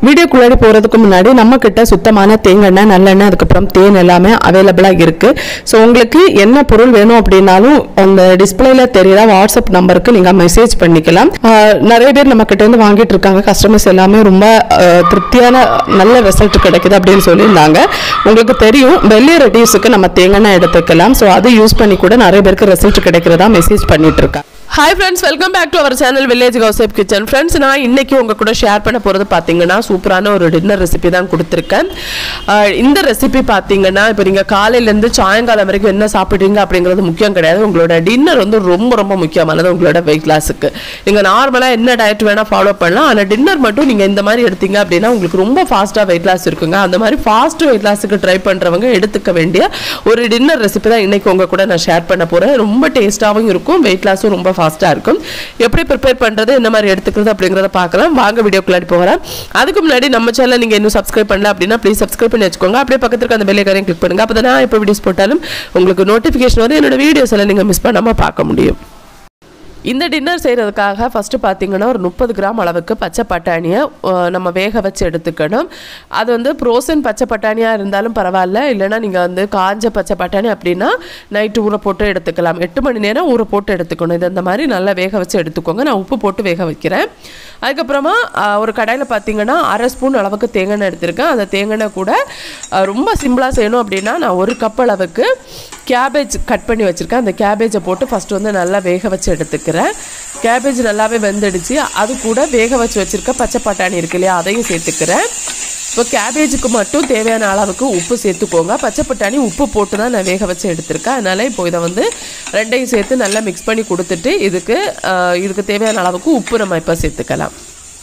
வீடியோக்குள்ளாடி போகிறதுக்கு முன்னாடி நம்ம கிட்ட சுத்தமான தேங்காய் நல்லெண்ணெய் அதுக்கப்புறம் தேன் எல்லாமே அவைலபிளாக இருக்குது ஸோ உங்களுக்கு என்ன பொருள் வேணும் அப்படின்னாலும் அந்த டிஸ்பிளேல தெரியுற வாட்ஸ்அப் நம்பருக்கு நீங்கள் மெசேஜ் பண்ணிக்கலாம் ஆஹ் நிறைய பேர் நம்ம கிட்ட இருந்து வாங்கிட்டு இருக்காங்க கஸ்டமர்ஸ் எல்லாமே ரொம்ப ஆஹ் திருப்தியான நல்ல ரிசல்ட் கிடைக்குது அப்படின்னு சொல்லியிருந்தாங்க உங்களுக்கு தெரியும் வெள்ளை ரெடியூஸுக்கு நம்ம தேங்காய் எடுத்துக்கலாம் ஸோ அதை யூஸ் பண்ணி கூட நிறைய பேருக்கு ரிசல்ட் கிடைக்கிறதா மெசேஜ் பண்ணிட்டு இருக்காங்க hi friends welcome back to our channel village கௌசப் கிச்சன் ஃப்ரெண்ட்ஸ் நான் இன்னைக்கு உங்க கூட ஷேர் பண்ண போகிறது பார்த்தீங்கன்னா சூப்பரான ஒரு டின்னர் ரெசிபி தான் கொடுத்துருக்கேன் ஆஹ் இந்த ரெசிபி பார்த்தீங்கன்னா இப்போ நீங்கள் காலையிலேருந்து சாயங்காலம் வரைக்கும் என்ன சாப்பிட்றீங்க அப்படிங்கிறது முக்கியம் கிடையாது உங்களோட டின்னர் வந்து ரொம்ப ரொம்ப முக்கியமானது உங்களோட வெயிட் லாஸுக்கு நீங்கள் நார்மலாக என்ன டயட் வேணால் ஃபாலோ பண்ணலாம் ஆனால் டின்னர் மட்டும் நீங்கள் இந்த மாதிரி எடுத்தீங்க அப்படின்னா உங்களுக்கு ரொம்ப ஃபாஸ்ட்டாக வெயிட் லாஸ் இருக்குங்க அந்த மாதிரி ஃபாஸ்ட் வெயிட் லாஸுக்கு ட்ரை பண்ணுறவங்க எடுத்துக்க வேண்டிய ஒரு டின்னர் ரெசிபி தான் இன்னைக்கு உங்க கூட நான் ஷேர் பண்ண போகிறேன் ரொம்ப டேஸ்ட்டாகவும் இருக்கும் வெயிட் லாஸும் ரொம்ப ஃபாஸ்ட்டாக இருக்கும் எப்படி ப்ரிப்பேர் பண்ணுறது என்ன மாதிரி எடுத்துக்கிறது அப்படிங்கிறத பார்க்கலாம் வாங்க வீடியோக்குள்ளாடி போகிறேன் அதுக்கு முன்னாடி நம்ம சேனல் நீங்கள் இன்னும் சப்ஸ்கிரைப் பண்ணல அப்படின்னா ப்ளீஸ் சப்ஸ்கிரைப் பண்ணி வச்சுக்கோங்க அப்படியே பக்கத்துல இருக்க அந்த பெல்லைக்காரையும் கிளிக் பண்ணுங்க அப்போ தான் நான் எப்போ வீடியோஸ் போட்டாலும் உங்களுக்கு நோட்டிஃபிகேஷன் வரும் என்னோட வீடியோஸ் எல்லாம் நீங்கள் மிஸ் பண்ணாமல் பார்க்க முடியும் இந்த டின்னர் செய்கிறதுக்காக ஃபஸ்ட்டு பார்த்தீங்கன்னா ஒரு முப்பது கிராம் அளவுக்கு பச்சை பட்டாணியை அஹ், நம்ம வேக வச்சு எடுத்துக்கணும் அது வந்து ப்ரோசன் பச்சை பட்டாணியாக இருந்தாலும் பரவாயில்ல இல்லைன்னா நீங்கள் வந்து காஞ்ச பச்சை பட்டாணி அப்படின்னா நைட்டு ஊற போட்டு எடுத்துக்கலாம் எட்டு மணி நேரம் ஊற போட்டு எடுத்துக்கணும் இது இந்த மாதிரி நல்லா வேக வச்சு எடுத்துக்கோங்க நான் உப்பு போட்டு வேக வைக்கிறேன் அதுக்கப்புறமா அஹ், ஒரு கடாயில் பார்த்தீங்கன்னா அரை ஸ்பூன் அளவுக்கு தேங்காய் எடுத்திருக்கேன் அந்த தேங்காய் கூட அஹ், ரொம்ப சிம்பிளாக செய்யணும் அப்படின்னா நான் ஒரு கப் அளவுக்கு கேபேஜ் கட் பண்ணி வச்சுருக்கேன் அந்த கேபேஜை போட்டு ஃபஸ்ட்டு வந்து நல்லா வேக வச்சு எடுத்துக்கிறேன் கேபேஜ் நல்லாவே வெந்துடுச்சு அது கூட வேக வச்சு வச்சுருக்க பச்சை பட்டாணி இருக்கு இல்லையா அதையும் சேர்த்துக்கிறேன் இப்போ கேபேஜுக்கு மட்டும் தேவையான அளவுக்கு உப்பு சேர்த்துக்கோங்க பச்சை பட்டாணி உப்பு போட்டு தான் நான் வேக வச்சு எடுத்திருக்கேன் அதனால் இப்போ இதை வந்து ரெண்டையும் சேர்த்து நல்லா மிக்ஸ் பண்ணி கொடுத்துட்டு இதுக்கு ஆஹ், இதுக்கு தேவையான அளவுக்கு உப்பு நம்ம இப்போ சேர்த்துக்கலாம்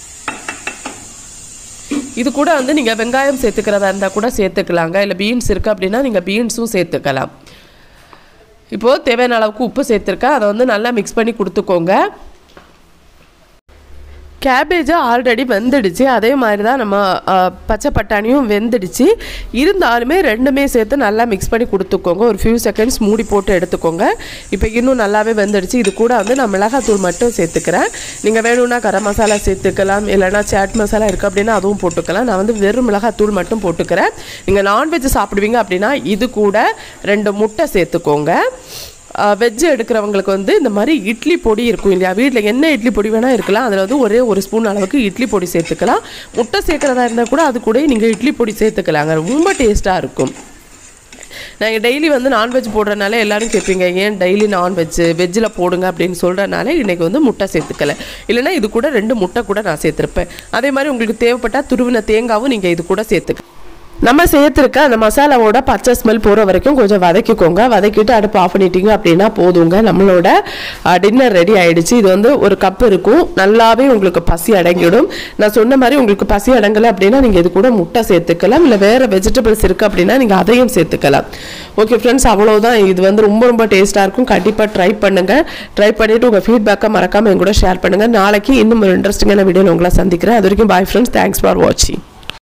இது கூட வந்து நீங்கள் வெங்காயம் சேர்த்துக்கிறதா இருந்தால் கூட சேர்த்துக்கலாங்க இல்லை பீன்ஸ் இருக்குது அப்படின்னா நீங்கள் பீன்ஸும் சேர்த்துக்கலாம் இப்போது தேவையான அளவுக்கு உப்பு சேர்த்துருக்கேன் அதை வந்து நல்லா மிக்ஸ் பண்ணி கொடுத்துக்கோங்க கேபேஜை ஆல்ரெடி வெந்துடுச்சு அதே மாதிரி தான் நம்ம அஹ், பச்சை பட்டாணியும் வெந்துடுச்சு இருந்தாலுமே ரெண்டுமே சேர்த்து நல்லா மிக்ஸ் பண்ணி கொடுத்துக்கோங்க ஒரு ஃபியூ செகண்ட்ஸ் மூடி போட்டு எடுத்துக்கோங்க இப்போ இன்னும் நல்லாவே வெந்துடுச்சு இது கூட வந்து நான் மிளகாத்தூள் மட்டும் சேர்த்துக்கிறேன் நீங்கள் வேணும்னா கரம் மசாலா சேர்த்துக்கலாம் இல்லைனா சாட் மசாலா இருக்குது அப்படின்னா அதுவும் போட்டுக்கலாம் நான் வந்து வெறும் மிளகாத்தூள் மட்டும் போட்டுக்கிறேன் நீங்கள் நான்வெஜ் சாப்பிடுவீங்க அப்படின்னா இது கூட ரெண்டு முட்டை சேர்த்துக்கோங்க வெஜ்ஜு எடுக்கிறவங்களுக்கு வந்து இந்த மாதிரி இட்லி பொடி இருக்கும் இல்லையா வீட்டில் என்ன இட்லி பொடி வேணால் இருக்கலாம் அதில் வந்து ஒரே ஒரு ஸ்பூன் அளவுக்கு இட்லி பொடி சேர்த்துக்கலாம் முட்டை சேர்க்குறதா இருந்தால் கூட அது கூட நீங்கள் இட்லி பொடி சேர்த்துக்கலாங்க ரொம்ப டேஸ்ட்டாக இருக்கும் நாங்கள் டெய்லி வந்து நான்வெஜ் போடுறனால எல்லாரும் கேட்பீங்க ஏன் டெய்லி நான்வெஜ் வெஜ்ஜில் போடுங்க அப்படின்னு சொல்கிறனால இன்றைக்கி வந்து முட்டை சேர்த்துக்கல இல்லைன்னா இது கூட ரெண்டு முட்டை கூட நான் சேர்த்துருப்பேன் அதே மாதிரி உங்களுக்கு தேவைப்பட்டால் துருவின தேங்காவும் நீங்கள் இது கூட சேர்த்துக்க நம்ம சேர்த்துருக்க அந்த மசாலாவோட பச்சை ஸ்மெல் போகிற வரைக்கும் கொஞ்சம் வதக்கிக்கோங்க வதக்கிட்டு அடுப்பு ஆஃப் பண்ணிட்டீங்க அப்படின்னா போதுங்க நம்மளோட டின்னர் ரெடி ஆயிடுச்சு இது வந்து ஒரு கப் இருக்கும் நல்லாவே உங்களுக்கு பசி அடங்கிடும் நான் சொன்ன மாதிரி உங்களுக்கு பசி அடங்கலை அப்படின்னா நீங்கள் இது கூட முட்டை சேர்த்துக்கலாம் இல்லை வேறு வெஜிடபிள்ஸ் இருக்குது அப்படின்னா நீங்கள் அதையும் சேர்த்துக்கலாம் ஓகே ஃப்ரெண்ட்ஸ் அவ்வளோதான் இது வந்து ரொம்ப ரொம்ப டேஸ்ட்டாக இருக்கும் கண்டிப்பாக ட்ரை பண்ணுங்கள் ட்ரை பண்ணிவிட்டு உங்கள் ஃபீட்பேக்கை மறக்காமல் என் கூட ஷேர் பண்ணுங்கள் நாளைக்கு இன்னும் ஒரு இன்ட்ரெஸ்டிங்கான வீடியோவில் உங்களை சந்திக்கிறேன் அது வரைக்கும் பாய் ஃப்ரெண்ட்ஸ் தேங்க்ஸ் ஃபார் வாட்சிங்